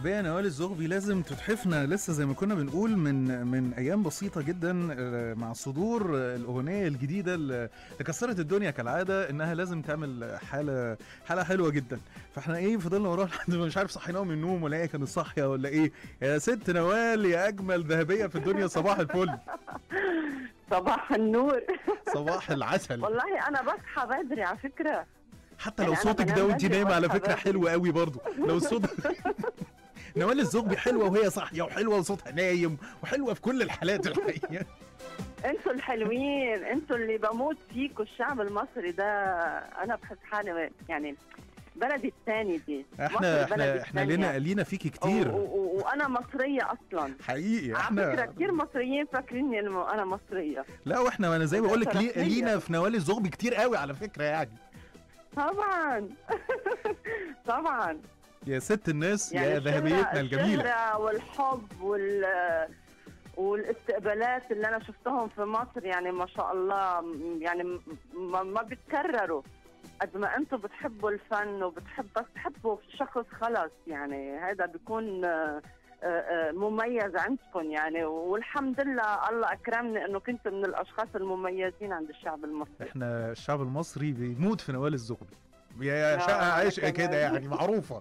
بقى نوال الزغبي لازم تتحفنا لسه زي ما كنا بنقول من من ايام بسيطه جدا آه، مع صدور آه، الاغنيه الجديده اللي كسرت الدنيا كالعاده انها لازم تعمل حاله حاله حلوه جدا فاحنا ايه فضلنا وراها لحد ما مش عارف صحيناهم من النوم ولا ايه كانت صاحيه ولا ايه يا ست نوال يا اجمل ذهبيه في الدنيا صباح الفل صباح النور صباح العسل والله انا بصحى بدري على فكره حتى لو يعني أنا صوتك بنام ده وانت بدري نايمه على وأصحى فكره بدري. حلو قوي برضو لو الصوت نوال الزغبي حلوه وهي صاحيه وحلوه وصوتها نايم وحلوه في كل الحالات الحقيقه انتوا الحلوين انتوا اللي بموت فيكوا الشعب المصري ده انا بحس حالي يعني بلدي الثاني دي مصر احنا بلدي احنا احنا التانية. لينا لينا فيكي و- كتير و- و- وانا مصريه اصلا حقيقي على فكره احنا كثير مصريين فاكريني إنه انا مصريه لا واحنا انا زي ما بقول لك لي... رسمية. لينا في نوال الزغبي كتير قوي على فكره يعني طبعا طبعا يا ست الناس يعني يا الشهرة- ذهبيتنا الجميله الشهرة والحب وال والاستقبالات اللي انا شفتهم في مصر يعني ما شاء الله م- يعني م- ما, ما بيتكرروا قد ما انتم بتحبوا الفن وبتحب بس تحبوا شخص خلص يعني هذا بيكون آه، آه، آه، مميز عندكم يعني والحمد لله الله اكرمني انه كنت من الاشخاص المميزين عند الشعب المصري احنا الشعب المصري بيموت في نوال الزغبي يا آه، شقة أنا عشق كمان. كده يعني معروفة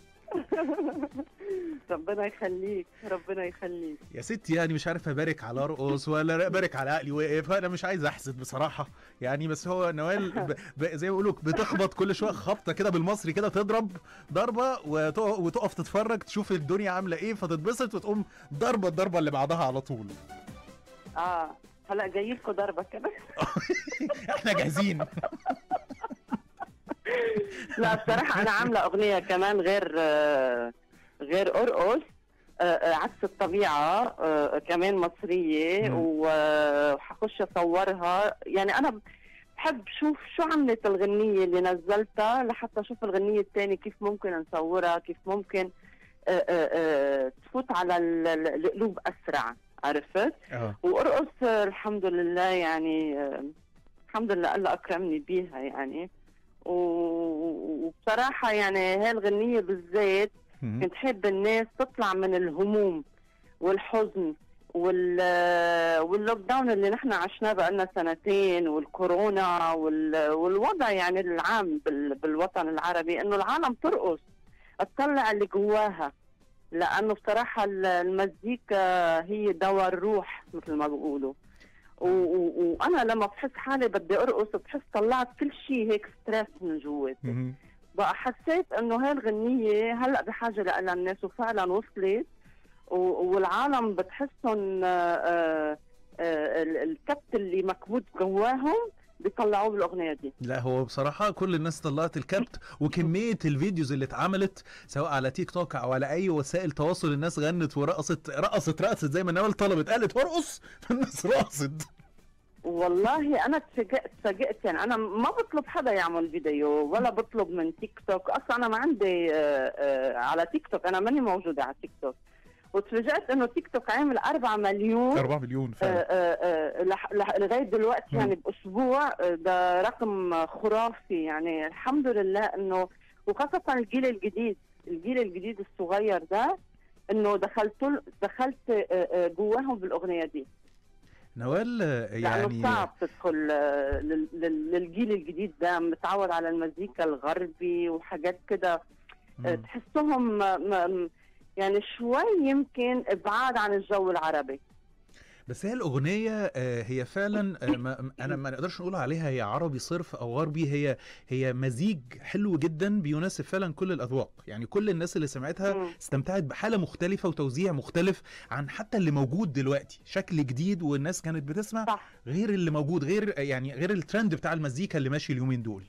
ربنا يخليك ربنا يخليك يا ستي يعني مش عارف ابارك على ارقص ولا ابارك على عقلي واقف انا مش عايز احسد بصراحه يعني بس هو نوال ب... ب... زي ما بيقولوا بتخبط كل شويه خبطه كده بالمصري كده تضرب ضربه وتقف, وتقف تتفرج تشوف الدنيا عامله ايه فتتبسط وتقوم ضربه الضربه اللي بعدها على طول اه هلا جاي لكم ضربه كمان احنا جاهزين لا بصراحة أنا عاملة أغنية كمان غير آه، غير أرقص آه، آه، عكس الطبيعة آه، كمان مصرية مم. و- وحخش أصورها يعني أنا بحب شوف شو عملت الغنية اللي نزلتها لحتى أشوف الغنية الثانية كيف ممكن نصورها كيف ممكن آه، آه، آه، تفوت على ال- ال- القلوب أسرع عرفت؟ اه وارقص آه، الحمد لله يعني آه، الحمد لله الله اكرمني بيها يعني و- وبصراحه يعني هاي الغنيه بالذات مم. كنت حب الناس تطلع من الهموم والحزن وال آه، واللوك داون اللي نحن عشناه بقالنا سنتين والكورونا وال... والوضع يعني العام بال... بالوطن العربي انه العالم ترقص تطلع اللي جواها لانه بصراحه ال- المزيكا هي دواء الروح مثل ما بيقولوا و- و- وانا لما بحس حالي بدي ارقص بحس طلعت كل شيء هيك ستريس من جواتي مم. بقى حسيت انه هاي الغنيه هلا بحاجه لها الناس وفعلا وصلت و- والعالم بتحسهم آه، آه، آه، ال- الكبت اللي مكبوت جواهم بيطلعوه بالاغنيه دي لا هو بصراحة كل الناس طلعت الكبت وكمية الفيديوز اللي اتعملت سواء على تيك توك او على اي وسائل تواصل الناس غنت ورقصت رقصت رقصت زي ما نوال طلبت قالت ارقص فالناس رقصت والله انا تفاجئت تفاجئت يعني انا ما بطلب حدا يعمل فيديو ولا بطلب من تيك توك اصلا انا ما عندي آه، آه، على تيك توك انا ماني موجوده على تيك توك وتفاجئت انه تيك توك عامل 4 مليون 4 مليون آه، فعلا آه، آه، لح- لح- لغايه دلوقتي مم. يعني باسبوع آه، ده رقم خرافي يعني الحمد لله انه وخاصه الجيل الجديد الجيل الجديد الصغير ده انه دخلت دخلت آه، آه، جواهم بالاغنيه دي نوال آه، لانه يعني صعب تدخل آه، لل- لل- للجيل الجديد ده متعود على المزيكا الغربي وحاجات كده آه، مم. تحسهم م- م- يعني شوي يمكن ابعاد عن الجو العربي بس هي الأغنية آه، هي فعلا آه، ما أنا ما نقدرش نقول عليها هي عربي صرف أو غربي هي هي مزيج حلو جدا بيناسب فعلا كل الأذواق يعني كل الناس اللي سمعتها مم. استمتعت بحالة مختلفة وتوزيع مختلف عن حتى اللي موجود دلوقتي شكل جديد والناس كانت بتسمع صح غير اللي موجود غير يعني غير الترند بتاع المزيكا اللي ماشي اليومين دول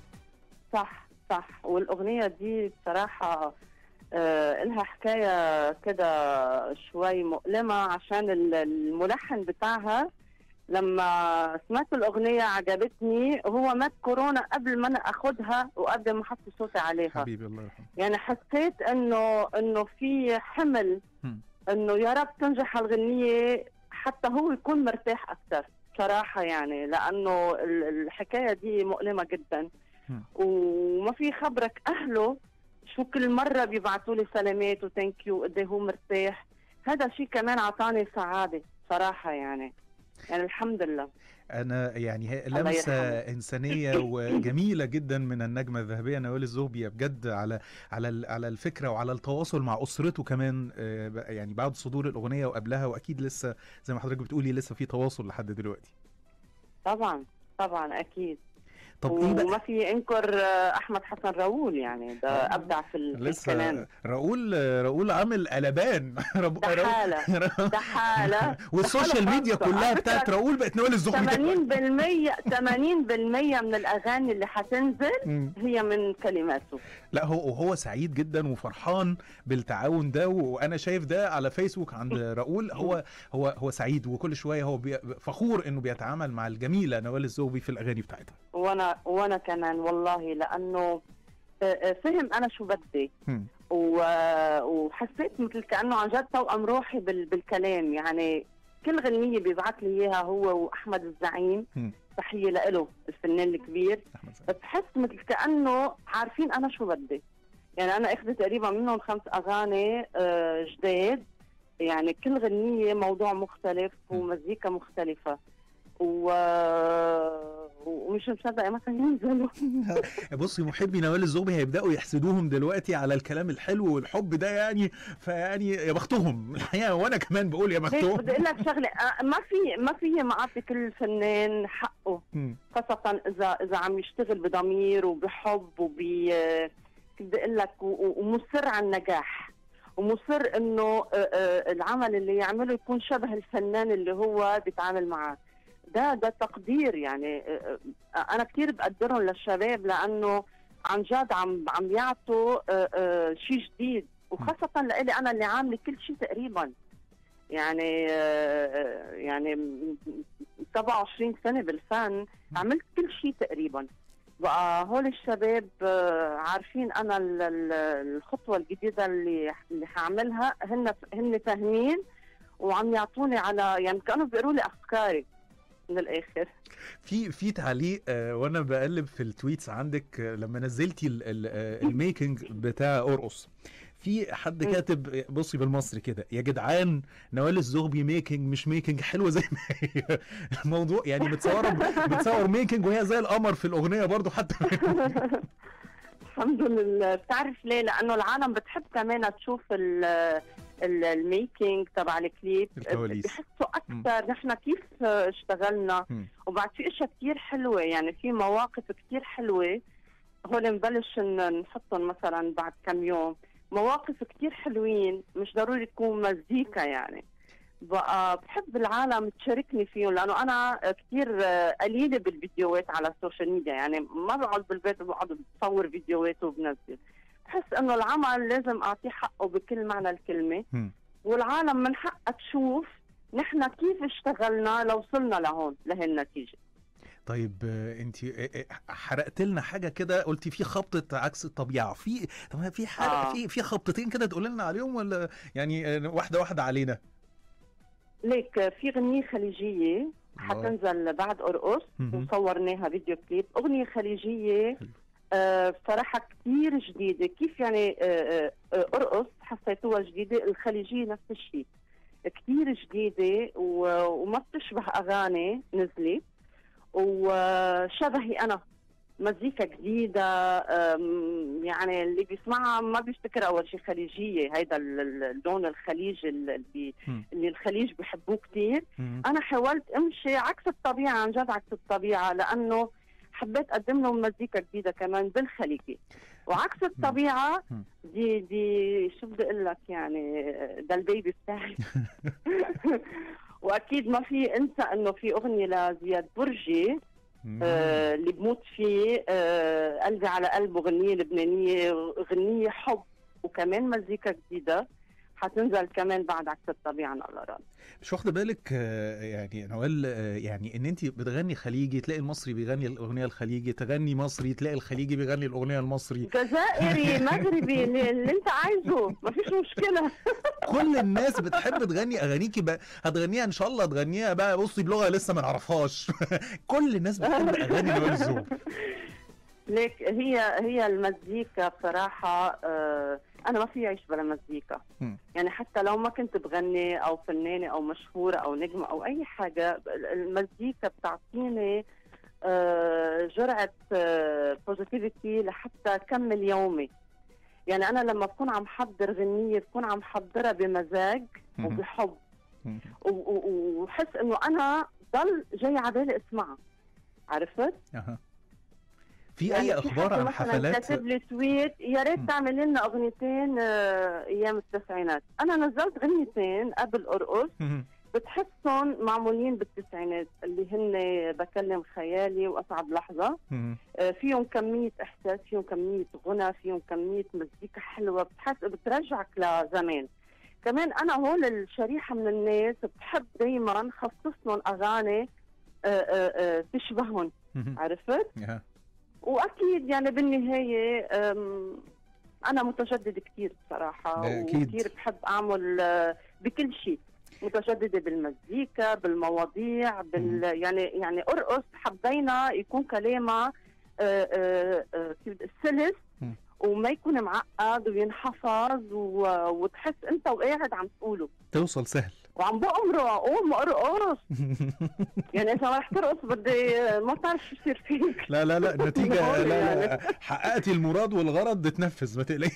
صح صح والاغنيه دي بصراحه آه لها حكايه كده شوي مؤلمه عشان ال- الملحن بتاعها لما سمعت الاغنيه عجبتني هو مات كورونا قبل ما انا اخدها وقبل ما احط صوتي عليها حبيبي الله يرحمه يعني حسيت انه انه في حمل مم. انه يا رب تنجح الغنيه حتى هو يكون مرتاح اكثر بصراحه يعني لانه ال- الحكايه دي مؤلمه جدا مم. وما في خبرك اهله شو كل مره بيبعتوا لي سلامات وثانك يو قد إيه هو مرتاح هذا شيء كمان اعطاني سعاده صراحه يعني يعني الحمد لله انا يعني هي الله لمسه يرحمه. انسانيه وجميله جدا من النجمه الذهبيه نوال الزهبي بجد على على ال- على الفكره وعلى التواصل مع اسرته كمان آه، ب- يعني بعد صدور الاغنيه وقبلها واكيد لسه زي ما حضرتك بتقولي لسه في تواصل لحد دلوقتي طبعا طبعا اكيد طب ايه بقى وما في انكر آه، احمد حسن راؤول يعني ده آه، ابدع في ال- في الكلام لسه راؤول راؤول عامل قلبان رب- ده راؤول- حاله ده حاله والسوشيال حالة ميديا خاصة. كلها على بتاعت فكرة راؤول بقت نوال الزهبي 80% 80% من الاغاني اللي حتنزل مم. هي من كلماته لا هو وهو سعيد جدا وفرحان بالتعاون ده وانا شايف ده على فيسبوك عند راؤول هو هو هو سعيد وكل شويه هو بي فخور انه بيتعامل مع الجميله نوال الزوبي في الاغاني بتاعتها وانا وانا كمان والله لانه آه، آه، فهم انا شو بدي مم. و- وحسيت مثل كانه عن جد توأم روحي بال- بالكلام يعني كل غنية بيبعث لي اياها هو واحمد الزعيم مم. تحيه له الفنان الكبير احمد سعيد. بحس مثل كانه عارفين انا شو بدي يعني انا اخذت تقريبا منهم خمس اغاني آه، جداد يعني كل غنية موضوع مختلف م. ومزيكا مختلفة و... ومش مصدقة متى ينزلوا بصي محبي نوال الزوبي هيبداوا يحسدوهم دلوقتي على الكلام الحلو والحب ده يعني فيعني يا بختهم الحقيقه وانا كمان بقول يا ليك بختهم بدي اقول لك شغله آه، ما في ما في ما اعطي كل فنان حقه مم. خاصه اذا اذا عم يشتغل بضمير وبحب وب آه، كيف بدي اقول لك و- و- ومصر على النجاح ومصر انه آه، آه، العمل اللي يعمله يكون شبه الفنان اللي هو بيتعامل معه ده ده تقدير يعني آه، آه، انا كثير بقدرهم للشباب لانه عن جد عم عم يعطوا آه، آه، شيء جديد وخاصه لإلي انا اللي عامله كل شيء تقريبا يعني آه، يعني م- م- 27 سنه بالفن عملت كل شيء تقريبا بقى هول الشباب آه، عارفين انا ال- ال- الخطوه الجديده اللي اللي حاعملها هن هن فاهمين وعم يعطوني على يعني كانوا بيقولوا لي افكاري من الاخر في في تعليق آه، وانا بقلب في التويتس عندك آه، لما نزلتي ال- ال- آه، الميكنج بتاع ارقص في حد مم. كاتب بصي بالمصري كده يا جدعان نوال الزغبي ميكنج مش ميكنج حلوه زي ما هي الموضوع يعني متصوره بتصور ميكنج وهي زي القمر في الاغنيه برضو حتى الحمد لله بتعرف ليه لانه العالم بتحب كمان تشوف ال ال- الميكينج تبع الكليب الكواليس. بحسوا اكثر نحن كيف اشتغلنا مم. وبعد في اشياء كثير حلوه يعني في مواقف كثير حلوه هول نبلش ن- نحطهم مثلا بعد كم يوم مواقف كثير حلوين مش ضروري تكون مزيكا يعني بقى بحب العالم تشاركني فيهم لانه انا كثير قليله بالفيديوهات على السوشيال ميديا يعني ما بقعد بالبيت بقعد بصور فيديوهات وبنزل بحس انه العمل لازم اعطيه حقه بكل معنى الكلمه مم. والعالم من حقها تشوف نحن كيف اشتغلنا لوصلنا لهون لهالنتيجه طيب انت حرقت لنا حاجه كده قلتي في خبطه عكس الطبيعه في طب في حاجه آه. في في خبطتين كده تقول لنا عليهم ولا يعني آه، واحده واحده علينا ليك في غنية خليجية الله. حتنزل بعد أرقص مهم. وصورناها فيديو كليب أغنية خليجية حلو. آه بصراحة كثير جديدة كيف يعني آه آه آه، أرقص حسيتوها جديدة الخليجية نفس الشيء كثير جديدة و- وما بتشبه أغاني نزلت وشبهي أنا مزيكا جديدة أم، يعني اللي بيسمعها ما بيفتكر أول شيء خليجية هيدا ال- ال- اللون الخليجي اللي, مم. اللي الخليج بيحبوه كثير مم. انا حاولت امشي عكس الطبيعه عن جد عكس الطبيعه لانه حبيت اقدم لهم مزيكا جديده كمان بالخليجي وعكس الطبيعه مم. دي دي شو بدي اقول لك يعني ده البيبي بتاعي واكيد ما في انسى انه في اغنيه لزياد برجي مم. آه اللي بموت فيه آه قلبي على قلبه غنيه لبنانيه غنيه حب وكمان مزيكا جديده حتنزل كمان بعد عكس الطبيعه ان الله راد مش واخده بالك آه، يعني نوال آه، يعني ان انت بتغني خليجي تلاقي المصري بيغني الاغنيه الخليجي تغني مصري تلاقي الخليجي بيغني الاغنيه المصري جزائري مغربي اللي, اللي انت عايزه ما فيش مشكله كل الناس بتحب تغني اغانيكي بقى هتغنيها ان شاء الله تغنيها بقى بصي بلغه لسه ما نعرفهاش كل الناس بتحب اغاني نوال الزوب ليك هي هي المزيكا بصراحة آه أنا ما في أعيش بلا مزيكا مم. يعني حتى لو ما كنت بغني أو فنانة أو مشهورة أو نجمة أو أي حاجة المزيكا بتعطيني آه جرعة بوزيتيفيتي لحتى كمل يومي يعني أنا لما بكون عم حضر غنية بكون عم حضرها بمزاج مهم. وبحب مهم. و- و- وحس إنه أنا ضل جاي على بالي أسمعها عرفت؟ أها. في يعني اي في اخبار حدا عن مثلاً حفلات كاتب لي تويت يا ريت مم. تعمل لنا اغنيتين آه، ايام التسعينات انا نزلت غنيتين قبل ارقص مهم. بتحسهم معمولين بالتسعينات اللي هن بكلم خيالي واسعد لحظه مهم. آه، فيهم كميه احساس فيهم كميه غنى فيهم كميه مزيكا حلوه بتحس بترجعك لزمان كمان انا هول الشريحه من الناس بحب دائما خصص لهم اغاني آه، آه، آه، تشبههم مهم. عرفت أها. واكيد يعني بالنهايه أم، انا متجدد كثير بصراحه ده أكيد. وكثير بحب اعمل آه، بكل شيء متجدده بالمزيكا بالمواضيع بال يعني يعني ارقص حبينا يكون كلامها آه، آه، آه، كيف بدي- سلس مم. وما يكون معقد وينحفظ و- وتحس انت وقاعد عم تقوله توصل سهل وعم بأمره قوم ارقص يعني اذا ما رح ترقص بدي ما بعرف شو يصير فيك لا لا لا النتيجة بقول لا لا يعني. حققتي المراد والغرض اتنفذ ما تقلقيش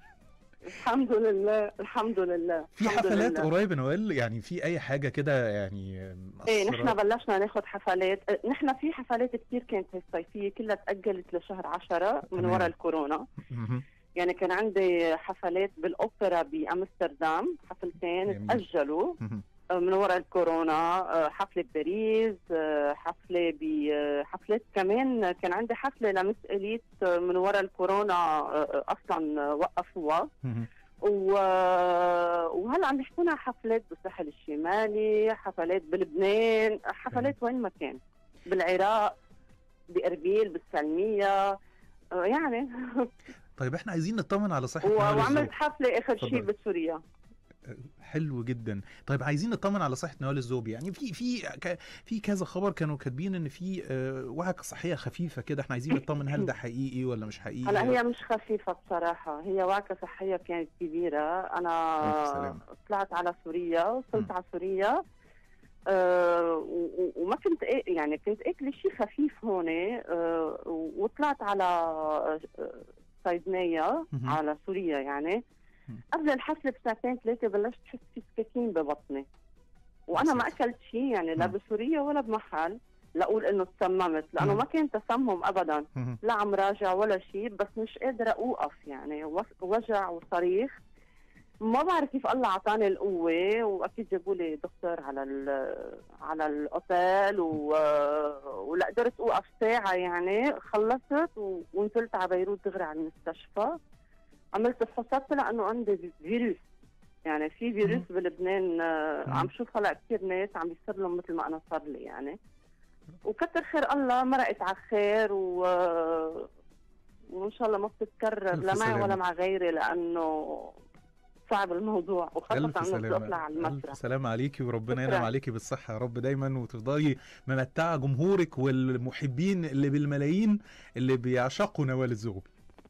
الحمد لله الحمد لله في الحمد حفلات لله. قريب يا نوال يعني في اي حاجة كده يعني ايه مأثرة؟ نحن بلشنا ناخذ حفلات اه، نحن في حفلات كثير كانت الصيفيه كلها تاجلت لشهر عشرة من تمام. وراء الكورونا مهم. يعني كان عندي حفلات بالاوبرا بامستردام حفلتين جميل. تاجلوا مهم. اه، من وراء الكورونا اه، حفله بباريس اه، حفله بحفلات كمان كان عندي حفله لمس اليت اه، من وراء الكورونا اه، اصلا وقفوها مهم. و... وهلا عم يحكونا حفلات بالساحل الشمالي حفلات بلبنان حفلات وين ما كان بالعراق باربيل بالسلميه آه، يعني طيب احنا عايزين نطمن على صحة و- نوال وعملت الزوبي حفله اخر شيء اتفضلي. بسوريا حلو جدا طيب عايزين نطمن على صحة نوال الزوبي يعني في في ك- في كذا خبر كانوا كاتبين ان في آه، وعكة صحية خفيفة كده احنا عايزين نطمن هل ده حقيقي ولا مش حقيقي هلا هي مش خفيفه بصراحه هي وعكه صحيه كانت كبيره ألف انا سلامة. طلعت على سوريا مم. وصلت على سوريا أه و- و- وما كنت آ- يعني كنت اكل شيء خفيف هون أه وطلعت على آه، صيدنيه مهم. على سوريا يعني مم. قبل الحفله بساعتين ثلاثه بلشت احس في سكاكين ببطني وانا ما ساتر. اكلت شيء يعني لا مم. بسوريا ولا بمحل لاقول انه تسممت لانه مم. ما كان تسمم ابدا مهم. لا عم راجع ولا شيء بس مش قادرة أوقف يعني و- وجع وصريخ ما بعرف كيف الله عطاني القوة وأكيد جابوا لي دكتور على ال على الأوتيل و... ولا قدرت أوقف ساعة يعني خلصت و... ونزلت على بيروت دغري على المستشفى عملت فحوصات طلع إنه عندي فيروس يعني في فيروس بلبنان آه، مم. عم شوف هلا كثير ناس عم يصير لهم مثل ما أنا صار لي يعني وكتر خير الله مرقت على خير و... وان شاء الله ما بتتكرر ألف لا معي سلامة. ولا مع غيري لانه صعب الموضوع وخاصه ألف انه بدي اطلع سلامة على ألف المسرح سلامة عليكي وربنا شكراً. ينعم عليكي بالصحة يا رب دايما وتفضلي ممتعة جمهورك والمحبين اللي بالملايين اللي بيعشقوا نوال الزغبي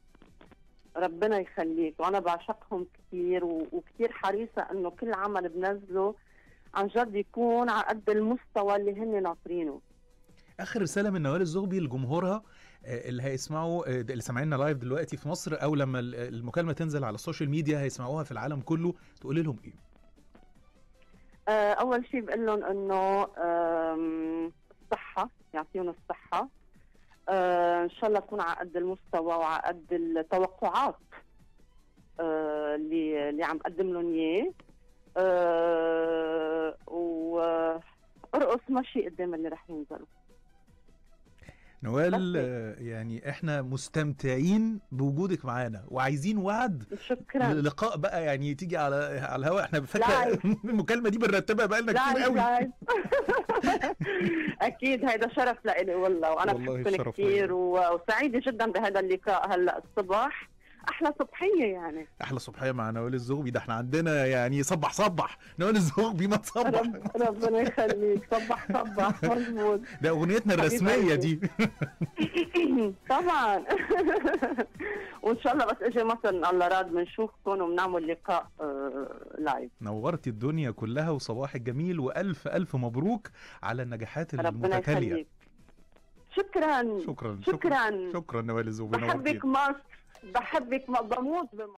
ربنا يخليك وانا بعشقهم كثير و... وكثير حريصه انه كل عمل بنزله عن جد يكون على قد المستوى اللي هن ناطرينه اخر رساله من نوال الزغبي لجمهورها آه، اللي هيسمعوا آه، اللي سامعيننا لايف دلوقتي في مصر او لما ال- المكالمه تنزل على السوشيال ميديا هيسمعوها في العالم كله تقول لهم ايه آه، اول شيء بقول لهم انه آم، الصحه يعطيهم الصحه آه، ان شاء الله تكون على قد المستوى وعلى قد التوقعات آه، اللي اللي عم قدم لهم اياه آه، وارقص مشي قدام اللي رح ينزلوا نوال بس هيك. آه، يعني احنا مستمتعين بوجودك معانا وعايزين وعد شكرا لقاء بقى يعني تيجي على على الهواء احنا فاكره لايف. المكالمه دي بنرتبها بقى لنا كتير لايف قوي لايف اكيد هيدا شرف لإلي والله وانا والله بحبكم الشرف كثير ليا. و- وسعيده جدا بهذا اللقاء هلا الصبح احلى صبحيه يعني احلى صبحيه مع نوال الزغبي ده احنا عندنا يعني صبح صبح نوال الزغبي ما تصبح رب ربنا يخليك صبح صبح مظبوط ده اغنيتنا الرسميه دي طبعا وان شاء الله بس اجي مصر إن الله راد بنشوفكم وبنعمل لقاء آه، لايف نورتي الدنيا كلها وصباحك جميل والف الف مبروك على النجاحات ربنا المتتاليه يخليك شكرا شكرا شكرا شكرا نوال الزغبي بحبك نورتينا. مصر بحبك ما بموت بمصر